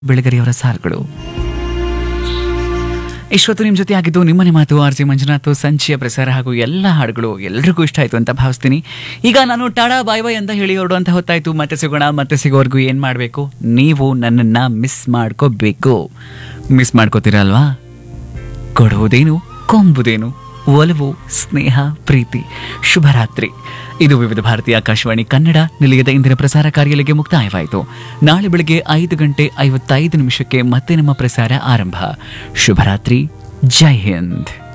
ಬೆಳಗರಿಯವರ ಸಾಲುಗಳು ಇಷ್ಟೊತ್ತು ನಿಮ್ಮ ಜೊತೆ ಆಗಿದ್ದು ನಿಮ್ಮನೆ ಮಾತು ಆರ್ ಜಿ ಮಂಜುನಾಥ್ ಸಂಚಿಯ ಪ್ರಸಾರ ಹಾಗೂ ಎಲ್ಲ ಹಾಡುಗಳು ಎಲ್ರಿಗೂ ಇಷ್ಟ ಆಯ್ತು ಅಂತ ಭಾವಿಸ್ತೀನಿ ಈಗ ನಾನು ಟಾಡಾ ಬಾಯ್ ಬಾಯ್ ಅಂತ ಹೇಳಿ ಹೊರಡುವಂತ ಹೊತ್ತಾಯ್ತು ಮತ್ತೆ ಸಿಗೋಣ ಮತ್ತೆ ಸಿಗೋವರೆಗೂ ಏನ್ ಮಾಡಬೇಕು ನೀವು ನನ್ನನ್ನ ಮಿಸ್ ಮಾಡ್ಕೋಬೇಕು ಮಿಸ್ ಮಾಡ್ಕೋತೀರಲ್ವಾ ಕೊಡುವುದೇನು ಕೊಂಬುದೇನು ಒಲವು ಸ್ನೇಹ ಪ್ರೀತಿ ಶುಭರಾತ್ರಿ ಇದು ವಿವಿಧ ಭಾರತೀಯ ಆಕಾಶವಾಣಿ ಕನ್ನಡ ನಿಲಯದ ಇಂದಿನ ಪ್ರಸಾರ ಕಾರ್ಯಾಲಯಕ್ಕೆ ಮುಕ್ತಾಯವಾಯಿತು ನಾಳೆ ಬೆಳಗ್ಗೆ ಐದು ಗಂಟೆ ಐವತ್ತೈದು ನಿಮಿಷಕ್ಕೆ ಮತ್ತೆ ನಮ್ಮ ಪ್ರಸಾರ ಆರಂಭ ಶುಭರಾತ್ರಿ ಜೈ ಹಿಂದ್